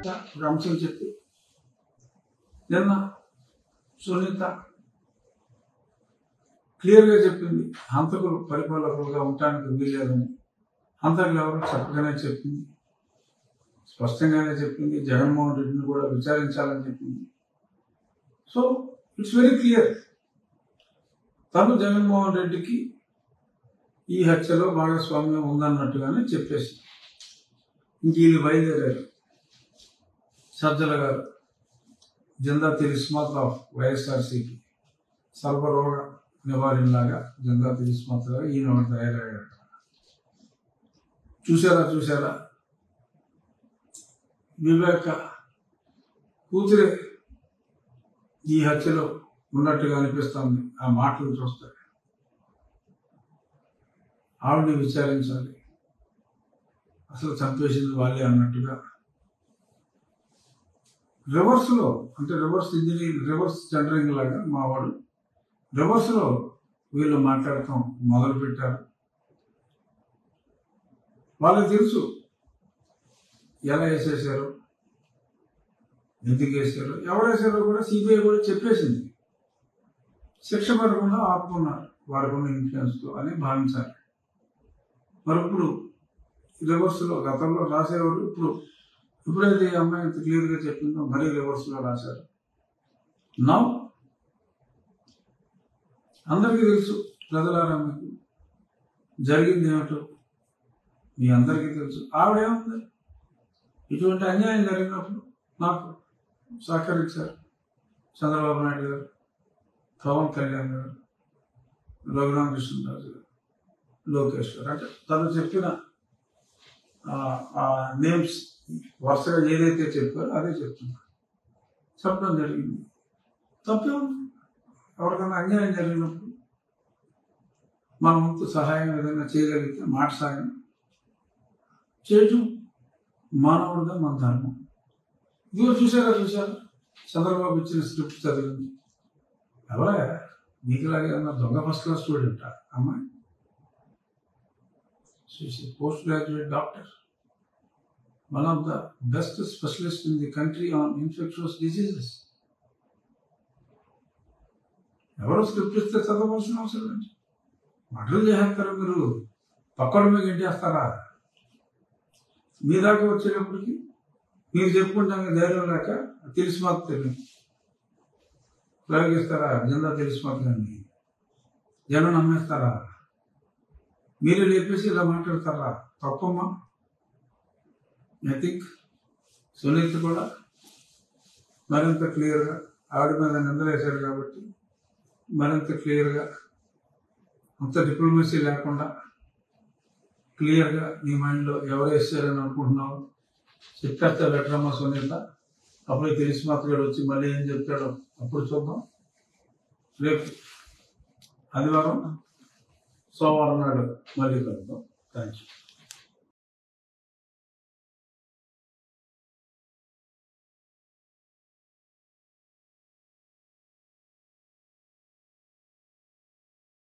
సునీత ఒక అంశం చెప్పి నిన్న సునీత క్లియర్గా చెప్పింది హంతకులు పరిపాలకులుగా ఉండటానికి వీల్లేదని హంతకులు ఎవరు చక్కగానే చెప్పింది స్పష్టంగానే చెప్పింది జగన్మోహన్ రెడ్డిని కూడా విచారించాలని చెప్పింది సో ఇట్స్ వెరీ క్లియర్ తను జగన్మోహన్ రెడ్డికి ఈ హత్యలో భాగస్వామ్యం ఉందన్నట్టుగానే చెప్పేసి ఇంక వీళ్ళు బయలుదేరారు సజ్జల గారు జెండా తిరిస్మాత్ ఆఫ్ వైఎస్ఆర్సీకి సర్వరోగ నివారణలాగా జెండా తిరిస్మాత్గా ఈయన ఒకటి తయారయ్యాడు చూసారా చూసారా వివేక కూతురే ఈ హత్యలో ఉన్నట్టుగా అనిపిస్తుంది ఆ మాటలు చూస్తే ఆవిడని విచారించాలి అసలు చంపేసింది వాళ్ళే అన్నట్టుగా రివర్స్ లో అంటే రివర్స్ ఇంజనీరింగ్ రివర్స్ జనరింగ్ లాగా మా వాడు రివర్స్ లో వీళ్ళు మాట్లాడటం మొదలు పెట్టారు వాళ్ళకి తెలుసు ఎలా వేసేసారు ఎందుకు వేసారు ఎవరు వేసారో కూడా సిబిఐ కూడా చెప్పేసింది శిక్ష పడకుండా ఆపుకున్నారు వారికి ఉన్న ఇన్ఫ్లుయెన్స్తో అని భావించాలి మరి ఇప్పుడు రివర్స్లో గతంలో రాసేవారు ఇప్పుడు ఎప్పుడైతే ఈ అమ్మాయి ఇంత క్లియర్గా చెప్పిందో మరీ రివర్స్లో రాశారు నా అందరికీ తెలుసు ప్రజలారా మీకు జరిగింది ఏమిటో మీ అందరికీ తెలుసు ఆవిడేముంది ఇటువంటి అన్యాయం జరిగినప్పుడు నాకు సహకరించారు చంద్రబాబు నాయుడు గారు పవన్ కళ్యాణ్ గారు రఘురామకృష్ణరాజు గారు లోకేష్ గారు అంటే తను చెప్పిన ఆ నేమ్స్ వరుసగా ఏదైతే చెప్పారో అదే చెప్తున్నా చెప్పడం జరిగింది తప్పే ఉంది ఎవరికైనా అన్యాయం జరిగినప్పుడు మన వంతు సహాయం ఏదైనా చేయగలిగితే మాట సాయం చేయటం మానవుడిగా మన ధర్మం ఇదిగో చూసారా చూసారా చంద్రబాబు ఇచ్చిన స్క్రిప్ట్ చదివింది ఎవరా మీకులాగే ఉన్న దొంగ ఫస్ట్ క్లాస్ స్టూడెంట్ అమ్మాయి post graduate doctor one of the best specialist in the country on infections diseases ఎవరో స్క్రిప్ట్ ఇస్తే చదవవలసిన అవసరం ఏంటి మటలు చేసేస్తారు మీరు పక్కన మీకు ఇంటేస్తారా మీ దాకా వచ్చేటప్పటికి మీరు చెప్పుకుంటాం ధైర్యం లేక తెలిసి మాకు తెలియదు ప్రయోగిస్తారా జెండా తెలిసి మాకు కానీ జనం నమ్మేస్తారా మీరు లేపేసి ఇలా మాట్లాడతారా తప్పమ్మా ఐ థింక్ సునీత్ కూడా మరింత క్లియర్గా ఆవిడ మీద నిందలేశారు కాబట్టి మరింత క్లియర్గా అంత డిప్లొమసీ లేకుండా క్లియర్గా నీ మైండ్లో ఎవరు వేస్తారని అనుకుంటున్నావు చెప్పేస్తే బెటరమ్మా సునీత అప్పుడు తెలిసి మాత్రం వచ్చి మళ్ళీ ఏం చెప్తాడో అప్పుడు చూద్దాం రేపు ఆదివారం సోమవారం నాడు మళ్ళీ కలుద్దాం థ్యాంక్ యూ